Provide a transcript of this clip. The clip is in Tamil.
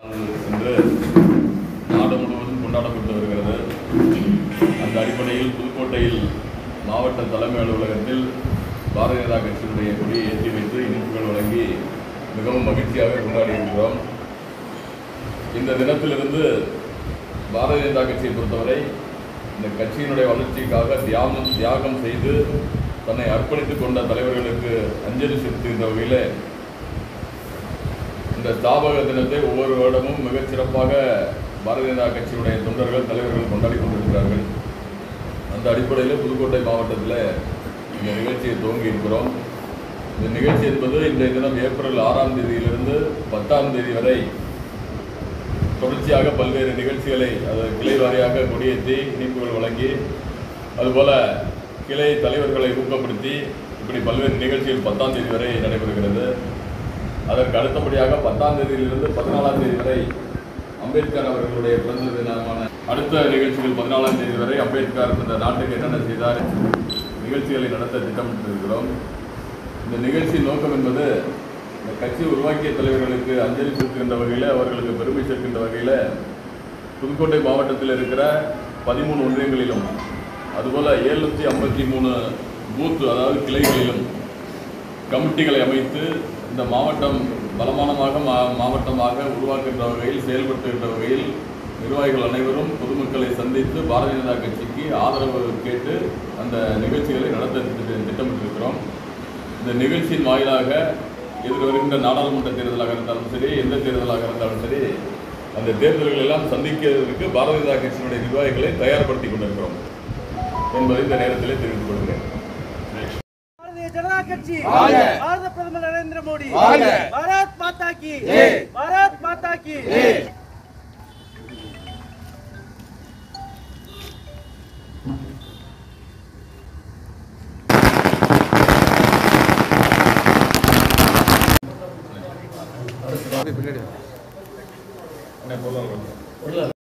என்று நாடு முழுவதும் கொண்டாடப்பட்டு வருகிறது அந்த அடிப்படையில் புதுக்கோட்டையில் மாவட்ட தலைமை அலுவலகத்தில் பாரதிய ஜனதா கட்சியினுடைய கொடியை ஏற்றி வைத்து இனிப்புகள் வழங்கி மிகவும் மகிழ்ச்சியாக கொண்டாடி இருக்கிறோம் இந்த தினத்திலிருந்து பாரதிய ஜனதா கட்சியை பொறுத்தவரை இந்த கட்சியினுடைய வளர்ச்சிக்காக தியாகம் தியாகம் செய்து தன்னை அர்ப்பணித்துக் கொண்ட தலைவர்களுக்கு அஞ்சலி செலுத்துகின்ற வகையில் இந்த ஸ்தாபக தினத்தை ஒவ்வொரு வருடமும் மிகச் சிறப்பாக பாரதிய ஜனதா கட்சியுடைய தொண்டர்கள் தலைவர்கள் கொண்டாடி கொண்டிருக்கிறார்கள் அந்த அடிப்படையில் புதுக்கோட்டை மாவட்டத்தில் இந்த நிகழ்ச்சியை துவங்கி இருக்கிறோம் இந்த நிகழ்ச்சி என்பது இன்றைய தினம் ஏப்ரல் ஆறாம் தேதியிலிருந்து பத்தாம் தேதி வரை தொடர்ச்சியாக பல்வேறு நிகழ்ச்சிகளை அது கிளை வாரியாக கொடியேற்றி இனிப்புகள் வழங்கி அதுபோல கிளை தலைவர்களை ஊக்கப்படுத்தி இப்படி பல்வேறு நிகழ்ச்சிகள் பத்தாம் தேதி வரை நடைபெறுகிறது அதற்கு அடுத்தபடியாக பத்தாம் தேதியிலிருந்து பதினாலாம் தேதி வரை அம்பேத்கர் அவர்களுடைய பிறந்த தினமான அடுத்த நிகழ்ச்சிகள் பதினாலாம் தேதி வரை அம்பேத்கர் இந்த நாட்டுக்கு என்னென்ன செய்தார் நிகழ்ச்சிகளை நடத்த திட்டமிட்டிருக்கிறோம் இந்த நிகழ்ச்சியின் நோக்கம் என்பது இந்த கட்சி உருவாக்கிய தலைவர்களுக்கு அஞ்சலி செலுத்துகின்ற வகையில் அவர்களுக்கு பெருமை சேர்க்கின்ற வகையில் புதுக்கோட்டை மாவட்டத்தில் இருக்கிற பதிமூணு ஒன்றியங்களிலும் அதுபோல் ஏழ்நூற்றி ஐம்பத்தி மூணு பூத் அதாவது கிளைகளிலும் கமிட்டிகளை அமைத்து இந்த மாவட்டம் பலமானமாக மா மாவட்டமாக உருவாக்குகின்ற வகையில் செயல்படுத்துகின்ற வகையில் நிர்வாகிகள் அனைவரும் பொதுமக்களை சந்தித்து பாரதிய ஜனதா கட்சிக்கு ஆதரவு கேட்டு அந்த நிகழ்ச்சிகளை நடத்த திட்ட- திட்டமிட்டிருக்கிறோம் இந்த நிகழ்ச்சியின் வாயிலாக எதிர் வருகின்ற நாடாளுமன்ற தேர்தலாக இருந்தாலும் சரி எந்த தேர்தலாக இருந்தாலும் சரி அந்த தேர்தல்கள் எல்லாம் சந்திக்கிறதுக்கு பாரதிய ஜனதா கட்சியினுடைய நிர்வாகிகளை தயார்படுத்திக் கொண்டிருக்கிறோம் என்பதை இந்த நேரத்திலே தெரிவித்துக் கொள்கிறேன் பாரதிய ஜனதா கட்சி வாழ்க. பாரத பிரதமர் நரேந்திர மோடி வாழ்க. பாரத் மாதா கி ஜெய். பாரத் மாதா கி ஜெய். என்ன சொல்லலாம்